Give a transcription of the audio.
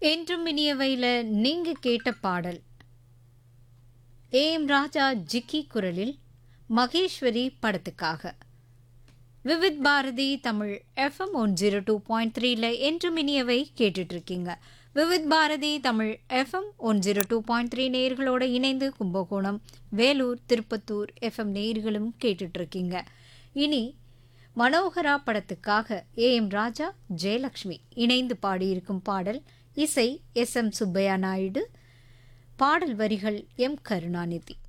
என்றும் இனியவையில் நீங்க கேட்ட பாடல் ஏஎம் ராஜா ஜிக்கி குரலில் மகேஸ்வரி படத்துக்காக Vividh Bharati Tamil FM one zero two point த்ரீல என்றும் இனியவை கேட்டுட்டு இருக்கீங்க Vividh Bharati Tamil FM one zero two point three நேயர்களோட இணைந்து கும்பகோணம் வேலூர் திருப்பத்தூர் எஃப்எம் நேயர்களும் கேட்டுட்டு இருக்கீங்க இனி மனோகரா படத்துக்காக ஏ எம் ராஜா ஜெயலக்ஷ்மி இணைந்து பாடியிருக்கும் பாடல் இசை எஸ் எம் சுப்பையா நாயுடு பாடல் வரிகள் எம் கருணாநிதி